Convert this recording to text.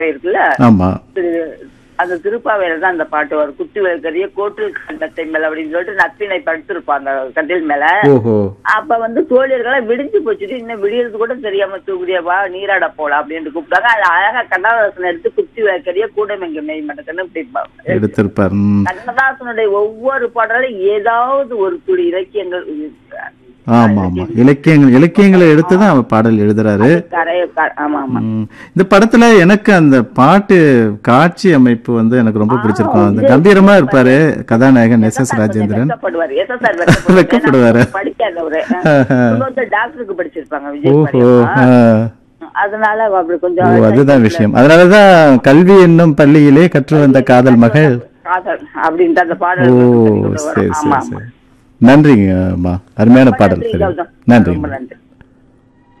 இருக்குல்ல ஆமா திரு- அந்த திருப்பாவையில தான் அந்த பாட்டு வரும் குத்தி வைக்கிறிய கோட்டில் கண்டத்தை மேல அப்படின்னு சொல்லிட்டு நப்பினை படுத்திருப்பாங்க கட்டில் மேல ஓஹோ அப்ப வந்து தோழியர்களா விடிஞ்சு போச்சுட்டு இன்னும் விடியறது கூட தெரியாம தூக்குறியவா நீராட போலாம் அப்படின்னு கூப்பிட்டாங்க அது அழகா கண்ணதாசன் எடுத்து குத்தி வைக்கிறிய கூடமெங்க மெய் மட்டக்கன்னு இப்படி எடுத்திருப்பார் ம். கண்ணதாசனுடைய ஒவ்வொரு பாடலும் ஏதாவது ஒரு துளி இலக்கியங்கள் ஆமா ஆமா இலக்கியங்கள் இலக்கியங்களை எடுத்து தான் அவர் பாடல் எழுதுறாரு கரைய க- ஆமா ஆமா ம். இந்த படத்துல எனக்கு அந்த பாட்டு காட்சி அமைப்பு வந்து எனக்கு ரொம்ப பிடிச்சிருக்கும் அந்த கம்பீரமா இருப்பாரு கதாநாயகன் எஸ் எஸ் ராஜேந்திரன் வெட்கப்படுவார் எஸ் எஸ் ஆர் வெட்கப்படுவாரு. படிக்காதவரு டாக்டருக்கு படிச்சிருப்பாங்க விஜய் ஓஹோ மரியாதை. ஆ. அதனால அப்படி ஓ கொஞ்சம் அதுதான் விஷயம் அதனாலதான் கல்வி என்னும் பள்ளியிலே கற்று வந்த காதல் மகள் காதல் அப்படின்ட்டு அந்த ஓ பாடல் சரி ஆமா சரி ஆமா சரி நன்றிங்க அம்மா அருமையான பாடல் நன்றி சரி கௌதம். நன்றி ரொம்ப நன்றி